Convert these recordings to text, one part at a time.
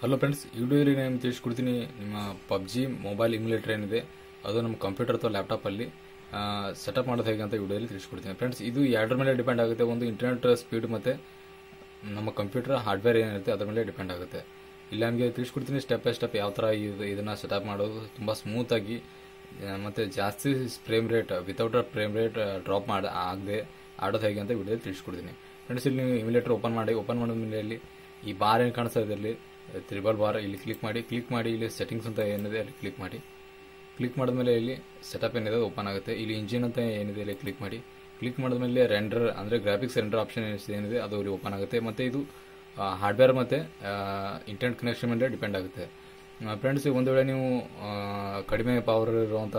hello friends ಈ ವಿಡಿಯೋದಲ್ಲಿ ನಾನು ತಿಳಿಸ್ಕೊಡ್ತೀನಿ ನಿಮ್ಮ ಪಬ್ಜಿ ಮೊಬೈಲ್ ಇಮ್ಯುಲೇಟರ್ ಏನಿದೆ ಅದು ನಮ್ಮ ಕಂಪ್ಯೂಟರ್ ಅಥವಾ ಲ್ಯಾಪ್ಟಾಪಲ್ಲಿ ಸೆಟಪ್ ಮಾಡೋದು ಹೇಗೆ ಅಂತ ವಿಡಿಯೋದಲ್ಲಿ ತಿಳಿಸ್ಕೊಡ್ತೀನಿ ಫ್ರೆಂಡ್ಸ್ ಇದು ಎರಡರ ಮೇಲೆ ಡಿಪೆಂಡ್ ಆಗುತ್ತೆ ಒಂದು ಇಂಟರ್ನೆಟ್ ಸ್ಪೀಡ್ ಮತ್ತು ನಮ್ಮ ಕಂಪ್ಯೂಟರ್ ಹಾರ್ಡ್ವೇರ್ ಏನಿರುತ್ತೆ ಅದ್ರ ಮೇಲೆ ಡಿಪೆಂಡ್ ಆಗುತ್ತೆ ಇಲ್ಲ ನಮಗೆ ತಿಳಿಸ್ಕೊಡ್ತೀನಿ ಸ್ಟೆಪ್ ಬೈ ಸ್ಟೆಪ್ ಯಾವ ಥರ ಇದು ಇದನ್ನು ಸೆಟಪ್ ಮಾಡೋದು ತುಂಬ ಸ್ಮೂತಾಗಿ ಮತ್ತು ಜಾಸ್ತಿ frame rate without frame rate drop ಮಾಡಿ ಆಗದೆ ಆಡೋದು ಹೇಗೆ ಅಂತ ವಿಡಿಯೋದಲ್ಲಿ ತಿಳಿಸ್ಕೊಡ್ತೀನಿ ಫ್ರೆಂಡ್ಸ್ ಇಲ್ಲಿ ನೀವು ಇಮಿಲೇಟರ್ ಓಪನ್ ಮಾಡಿ ಓಪನ್ ಮಾಡಿದ ಮೇಲೆ ಇಲ್ಲಿ ಈ ಬಾರ್ ಏನು ಕಾಣಿಸ್ತಾ ಇದೆ ಇಲ್ಲಿ ತ್ರಿಬಲ್ ಬಾರ್ ಇಲ್ಲಿ ಕ್ಲಿಕ್ ಮಾಡಿ ಕ್ಲಿಕ್ ಮಾಡಿ ಇಲ್ಲಿ ಸೆಟ್ಟಿಂಗ್ಸ್ ಅಂತ ಏನಿದೆ ಅಲ್ಲಿ ಕ್ಲಿಕ್ ಮಾಡಿ ಕ್ಲಿಕ್ ಮಾಡಿದ್ಮೇಲೆ ಇಲ್ಲಿ ಸೆಟಪ್ ಏನಿದೆ ಓಪನ್ ಆಗುತ್ತೆ ಇಲ್ಲಿ ಇಂಜಿನ್ ಅಂತ ಏನಿದೆ ಇಲ್ಲಿ ಕ್ಲಿಕ್ ಮಾಡಿ ಕ್ಲಿಕ್ ಮಾಡಿದ್ಮೇಲೆ ರೆಂಡರ್ ಅಂದರೆ ಗ್ರಾಫಿಕ್ಸ್ ರೆಂಡರ್ ಆಪ್ಷನ್ ಏನಿದೆ ಅದು ಇಲ್ಲಿ ಓಪನ್ ಆಗುತ್ತೆ ಮತ್ತು ಇದು ಹಾರ್ಡ್ವೇರ್ ಮತ್ತು ಇಂಟರ್ನೆಟ್ ಕನೆಕ್ಷನ್ ಮೇಲೆ ಡಿಪೆಂಡ್ ಆಗುತ್ತೆ ಫ್ರೆಂಡ್ಸ್ ಒಂದು ವೇಳೆ ನೀವು ಆ, ಕಡಿಮೆ ಪವರ್ ಇರುವಂಥ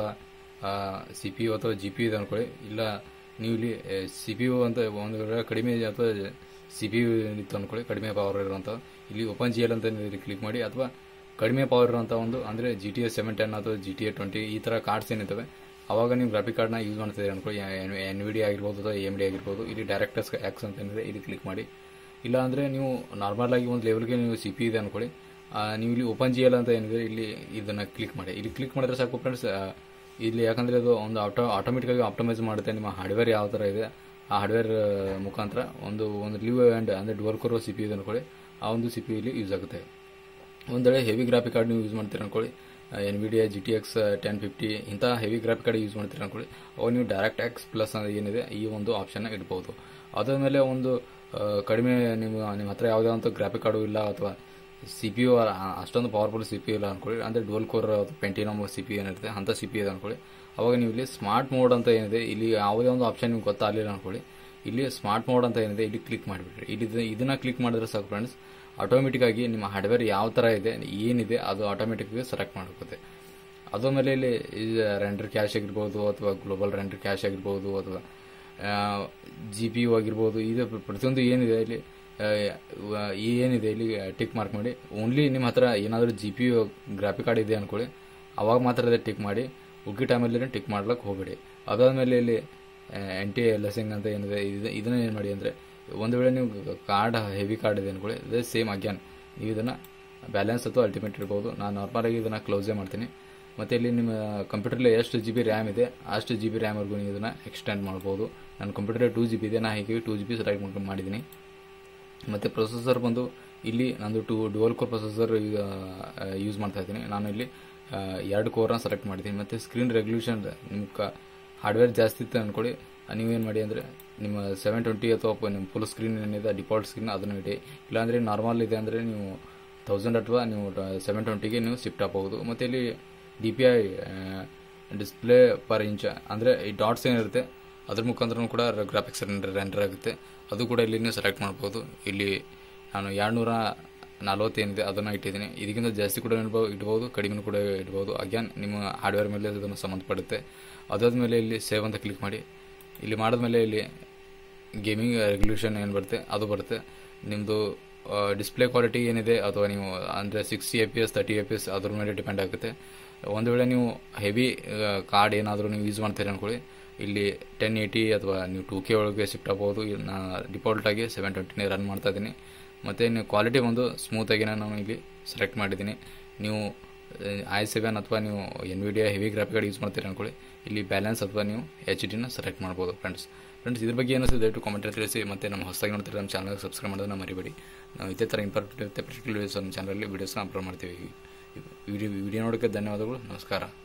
ಸಿ ಪಿ ಯು ಅಥವಾ ಜಿ ಪಿ ಯು ಇದೆ ಅನ್ಕೊಳ್ಳಿ ಇಲ್ಲ ನೀವು ಇಲ್ಲಿ ಸಿ ಪಿ ಯು ಅಂತ ಒಂದು ವೇಳೆ ಕಡಿಮೆ ಅಥವಾ ಸಿ ಪಿ ಯು ಇತ್ತು ಅನ್ಕೊಳ್ಳಿ ಕಡಿಮೆ ಪವರ್ ಇರುವಂಥ ಇಲ್ಲಿ ಓಪನ್ ಜಿ ಎಲ್ ಅಂತ ಇಲ್ಲಿ ಕ್ಲಿಕ್ ಮಾಡಿ ಅಥವಾ ಕಡಿಮೆ ಪವರ್ ಇರುವಂಥ ಒಂದು ಅಂದರೆ G T A seven ten ಅಥವಾ ಜಿ ಟಿ ಎ ಟ್ವೆಂಟಿ ಈ ಥರ ಕಾರ್ಡ್ಸ್ ಏನಿರ್ತವೆ ಅವಾಗ ನೀವು ಗ್ರಾಫಿಕ್ ಕಾರ್ಡ್ನ ಯೂಸ್ ಮಾಡ್ತಿದ್ದೀರಿ ಅನ್ಕೊಳ್ಳಿ ಎನ್ ವಿ ಡಿ ಆಗಿರ್ಬೋದು ಅಥವಾ ಎಮ್ ಡಿ ಆಗಿರ್ಬೋದು ಇಲ್ಲಿ ಡೈರೆಕ್ಟರ್ಸ್ ಆ್ಯಕ್ಸ್ ಅಂತ ಏನಿದೆ ಇಲ್ಲಿ ಕ್ಲಿಕ್ ಮಾಡಿ ಇಲ್ಲ ಅಂದರೆ ನೀವು ನಾರ್ಮಲ್ ಆಗಿ ಒಂದು ಲೆವೆಲ್ಗೆ ನೀವು ಸಿ ಪಿ ಇದೆ ಅನ್ಕೊಳ್ಳಿ ಆ, ನೀವು ಇಲ್ಲಿ ಓಪನ್ ಜಿ ಎಲ್ ಅಂತ ಏನಿದೆ ಇಲ್ಲಿ ಇದನ್ನ ಕ್ಲಿಕ್ ಮಾಡಿ ಇಲ್ಲಿ ಕ್ಲಿಕ್ ಮಾಡಿದ್ರೆ ಸಾಕು ಫ್ರೆಂಡ್ಸ್ ಇಲ್ಲಿ ಯಾಕಂದ್ರೆ ಅದು ಒಂದು ಆಟೋ ಆಟೋಮೆಟಿಕ್ ಆಗಿ ಆಪ್ಟಮೈಸ್ ಮಾಡುತ್ತೆ ನಿಮ್ಮ ಹಾರ್ಡ್ವೇರ್ ಯಾವ ಥರ ಇದೆ ಆ ಹಾರ್ಡ್ವೇರ್ ಮುಖಾಂತರ ಒಂದು ಒಂದು ಲಿವ್ ಆ್ಯಂಡ್ ಅಂದರೆ ಡುವಲ್ ಕೋರೋ ಸಿ ಪಿ ಇದೆ ಅನ್ಕೊಳ್ಳಿ ಆ ಒಂದು ಸಿ ಪಿ ಇಲ್ಲಿ ಯೂಸ್ ಆಗುತ್ತೆ ಒಂದು ವೇಳೆ ಹೆವಿ ಗ್ರಾಫಿಕ್ ಕಾರ್ಡ್ ನೀವು ಯೂಸ್ ಮಾಡ್ತೀರ ಅನ್ಕೊಳ್ಳಿ Nvidia G T X ten fifty ಇಂಥ ಹೆವಿ ಗ್ರಾಫಿಕ್ ಕಾರ್ಡ್ ಯೂಸ್ ಮಾಡ್ತೀರ ಅನ್ಕೊಳ್ಳಿ ಅವಾಗ ನೀವು ಡೈರೆಕ್ಟ್ ಎಕ್ಸ್ ಪ್ಲಸ್ ಏನಿದೆ ಈ ಒಂದು ಆಪ್ಷನ್ ಇಡ್ಬೋದು ಅದಾದ ಮೇಲೆ ಒಂದು ಆ, ಕಡಿಮೆ ನಿಮ್ಮ ನಿಮ್ಮ ಹತ್ರ ಯಾವುದೇ ಒಂದು ಗ್ರಾಫಿಕ್ ಕಾರ್ಡು ಇಲ್ಲ ಅಥವಾ ಸಿ ಪಿ ಯು ಅಷ್ಟೊಂದು ಪವರ್ಫುಲ್ ಸಿ ಪಿ ಯು ಇಲ್ಲ ಅನ್ಕೊಳ್ಳಿ ಅಂದರೆ dual core Pentium C P ಏನಿರುತ್ತೆ ಅಂಥ ಸಿ ಪಿ ಇದೆ ಅನ್ಕೊಳ್ಳಿ ಅವಾಗ ನೀವು ಇಲ್ಲಿ ಸ್ಮಾರ್ಟ್ ಮೋಡ್ ಅಂತ ಏನಿದೆ ಇಲ್ಲಿ ಯಾವುದೇ ಒಂದು ಆಪ್ಷನ್ ನಿಮ್ಗೆ ಗೊತ್ತಾಗಲಿಲ್ಲ ಅನ್ಕೊಳ್ಳಿ ಇಲ್ಲಿ ಸ್ಮಾರ್ಟ್ ಮೋಡ್ ಅಂತ ಏನಿದೆ ಇಲ್ಲಿ ಕ್ಲಿಕ್ ಮಾಡಿಬಿಡ್ರಿ ಇಲ್ಲಿ ಇದು- ಇದನ್ನ ಕ್ಲಿಕ್ ಮಾಡಿದ್ರೆ ಸಾಕು ಫ್ರೆಂಡ್ಸ್ ಆಟೋಮೆಟಿಕ್ ಆಗಿ ನಿಮ್ಮ ಹಾರ್ಡ್ವೇರ್ ಯಾವ ಥರ ಇದೆ ಏನಿದೆ ಅದು ಆಟೋಮೆಟಿಕ್ ಆಗಿ ಸೆಲೆಕ್ಟ್ ಮಾಡ್ಕೋತೆ ಅದ್ರ ಮೇಲೆ ಇಲ್ಲಿ ರೆಂಡರ್ ಕ್ಯಾಶ್ ಆಗಿರ್ಬೋದು ಅಥವಾ ಗ್ಲೋಬಲ್ ರೆಂಡರ್ ಕ್ಯಾಶ್ ಆಗಿರ್ಬೋದು ಅಥವಾ ಜಿ ಪಿ ಯು ಆಗಿರ್ಬೋದು ಇದು ಪ್ರತಿಯೊಂದು ಏನಿದೆ ಇಲ್ಲಿ ಆ, ವ- ಈ ಏನಿದೆ ಇಲ್ಲಿ ಟಿಕ್ ಮಾರ್ಕ್ ಮಾಡಿ ಓನ್ಲಿ ನಿಮ್ಮ ಹತ್ರ ಏನಾದರೂ G P U graphic card ಇದೆ ಅನ್ಕೊಳ್ಳಿ ಅವಾಗ ಮಾತ್ರ ಅದೇ ಟಿಕ್ ಮಾಡಿ ಉಳ್ಕಿ ಟೈಮಲ್ಲಿ ಟಿಕ್ ಮಾಡ್ಲಿಕ್ಕೆ ಹೋಗಬೇಡಿ ಅದಾದಮೇಲೆ ಇಲ್ಲಿ ಎನ್ ಟಿ ಎಲ್ ಎಸ್ ಅಂತ ಏನಿದೆ ಇದು ಇದನ್ನ ಏನು ಮಾಡಿ ಅಂದರೆ ಒಂದು ವೇಳೆ ನೀವು ಕಾರ್ಡ್ ಹೆವಿ ಕಾರ್ಡ್ ಇದೆ ಅನ್ಕೊಳ್ಳಿ ಅದೇ ಸೇಮ್ ಅಗ್ಯಾನ್ ನೀವು ಇದನ್ನು ಬ್ಯಾಲೆನ್ಸ್ ಅಥವಾ ಅಲ್ಟಿಮೇಟ್ ಇರ್ಬೋದು ನಾನು ನಾರ್ಮಲಾಗಿ ಇದನ್ನು ಕ್ಲೋಸೇ ಮಾಡ್ತೀನಿ ಮತ್ತು ಇಲ್ಲಿ ನಿಮ್ಮ ಕಂಪ್ಯೂಟರ್ಲಿ ಎಷ್ಟು ಜಿ ಬಿ ರ್ಯಾಮ್ ಇದೆ ಅಷ್ಟು ಜಿ ಬಿ ರ್ಯಾಮ್ವರೆಗೂ ನೀವು ಇದನ್ನು ಎಕ್ಸ್ಟೆಂಡ್ ಮಾಡ್ಬೋದು ನನ್ನ ಕಂಪ್ಯೂಟರ್ ಟೂ ಜಿ ಬಿ ಇದೆ ನಾನು ಹೀಗೆ ಟೂ ಜಿ ಬಿ ಸೆಲೆಕ್ಟ್ ಮಾಡ್ಕೊಂಡು ಮಾಡಿದ್ದೀನಿ ಮತ್ತು ಪ್ರೊಸೆಸರ್ ಬಂದು ಇಲ್ಲಿ ನಂದು two dual core processor use ಮಾಡ್ತಾ ಇದ್ದೀನಿ ನಾನು ಇಲ್ಲಿ ಆ, ಎರಡು ಕೋರ್ನ ಸೆಲೆಕ್ಟ್ ಮಾಡಿದ್ದೀನಿ ಮತ್ತು ಸ್ಕ್ರೀನ್ ರೆಗ್ಯುಲೇಷನ್ ನಿಮ್ಮ ಕ ಹಾರ್ಡ್ವೇರ್ ಜಾಸ್ತಿ ಇತ್ತು ಅಂದ್ಕೊಳ್ಳಿ ನೀವೇನು ಮಾಡಿ ಅಂದರೆ ನಿಮ್ಮ ಸೆವೆನ್ ಟ್ವೆಂಟಿ ಅಥವಾ ನಿಮ್ಮ ಫುಲ್ ಸ್ಕ್ರೀನ್ ಏನಿದೆ ಡಿಫಾಲ್ಟ್ ಸ್ಕ್ರೀನ್ ಅದನ್ನು ಇಡಿ ಇಲ್ಲಾಂದರೆ ನಾರ್ಮಲ್ ಇದೆ ಅಂದರೆ ನೀವು ತೌಸಂಡ್ ಅಥವಾ ನೀವು ಸೆವೆನ್ ಟ್ವೆಂಟಿಗೆ ನೀವು ಶಿಫ್ಟ್ ಆಗಬಹುದು ಮತ್ತು ಇಲ್ಲಿ D P I display per inch ಅಂದರೆ ಈ ಡಾಟ್ಸ್ ಏನಿರುತ್ತೆ ಅದ್ರ ಮುಖಾಂತರ ಕೂಡ ಗ್ರಾಫಿಕ್ಸ್ ರೆಂಡರ್ ಆಗುತ್ತೆ ಅದು ಕೂಡ ಇಲ್ಲಿ ನೀವು ಸೆಲೆಕ್ಟ್ ಮಾಡ್ಬೋದು ಇಲ್ಲಿ ನಾನು ಎರಡುನೂರ ನಲ್ವತ್ತೇನಿದೆ ಅದನ್ನು ಇಟ್ಟಿದ್ದೀನಿ ಇದಕ್ಕಿಂತ ಜಾಸ್ತಿ ಕೂಡ ಇಡ್ಬೋದು ಇಡ್ಬೋದು ಕಡಿಮೆ ಕೂಡ ಇಡ್ಬೋದು ಅಗ್ಯಾನ್ ನಿಮ್ಮ ಹಾರ್ಡ್ವೇರ್ ಮೇಲೆ ಅದನ್ನು ಸಂಬಂಧಪಡುತ್ತೆ ಅದಾದಮೇಲೆ ಇಲ್ಲಿ ಸೇವ್ ಅಂತ ಕ್ಲಿಕ್ ಮಾಡಿ ಇಲ್ಲಿ ಮಾಡಿದ್ಮೇಲೆ ಇಲ್ಲಿ ಗೇಮಿಂಗ್ ರೆಗ್ಯುಲೇಷನ್ ಏನು ಬರುತ್ತೆ ಅದು ಬರುತ್ತೆ ನಿಮ್ಮದು ಡಿಸ್ಪ್ಲೇ ಕ್ವಾಲಿಟಿ ಏನಿದೆ ಅಥವಾ ನೀವು ಅಂದರೆ sixty F P S thirty F P S ಅದ್ರ ಮೇಲೆ ಡಿಪೆಂಡ್ ಆಗುತ್ತೆ ಒಂದು ವೇಳೆ ನೀವು ಹೆವಿ ಕಾರ್ಡ್ ಏನಾದರೂ ನೀವು ಯೂಸ್ ಮಾಡ್ತೀರಿ ಅನ್ಕೊಳ್ಳಿ ಇಲ್ಲಿ ಟೆನ್ ಏಯ್ಟಿ ಅಥವಾ ನೀವು ಟೂ ಕೆ ಒಳಗೆ ಶಿಫ್ಟ್ ಆಗ್ಬೋದು ನಾನು ಡಿಫಾಲ್ಟಾಗಿ ಸೆವೆನ್ ಟ್ವೆಂಟಿನೇ ರನ್ ಮಾಡ್ತಾ ಇದ್ದೀನಿ ಮತ್ತು ನೀವು ಕ್ವಾಲಿಟಿ ಒಂದು ಸ್ಮೂತಾಗಿ ನಾನು ಇಲ್ಲಿ ಸೆಲೆಕ್ಟ್ ಮಾಡಿದ್ದೀನಿ ನೀವು ಐ ಸೆವೆನ್ ಅಥವಾ ನೀವು Nvidia heavy graphic card use ಮಾಡ್ತೀರಿ ಅನ್ಕೊಳ್ಳಿ ಇಲ್ಲಿ ಬ್ಯಾಲೆನ್ಸ್ ಅಥವಾ ನೀವು ಎಚ್ ಡಿನ ಸೆಲೆಕ್ಟ್ ಮಾಡ್ಬೋದು ಫ್ರೆಂಡ್ಸ್ ಫ್ರೆಂಡ್ಸ್ ಇದ್ರ ಬಗ್ಗೆ ಏನಿಸ್ತದೆ ದಯವಿಟ್ಟು ಕಾಮೆಂಟ್ ತಿಳಿಸಿ ಮತ್ತು ನಮ್ಮ ಹೊಸದಾಗಿ ನೋಡ್ತೀರಿ ನಮ್ಮ ಚಾನಲ್ಗೆ ಸಬ್ಸ್ಕ್ರೈಬ್ ಮಾಡೋದನ್ನ ಮರಿಬೇಡಿ ನಾವು ಇದೇ ಥರ ಇಂಪಾರ್ಟೆಂಟ್ ಇರುತ್ತೆ ಪರ್ಟಿಕ್ಯುಲರ್ ವೀಡಿಯೋಸ್ ನಮ್ಮ ಚಾನಲಲ್ಲಿ ವೀಡಿಯೋಸ್ನ ಅಪ್ಲೋಡ್ ಮಾಡ್ತೀವಿ ವಿಡಿಯೋ ವಿಡಿಯೋ ನೋಡೋಕ್ಕೆ ಧನ್ಯವಾದಗಳು ನಮಸ್ಕಾರ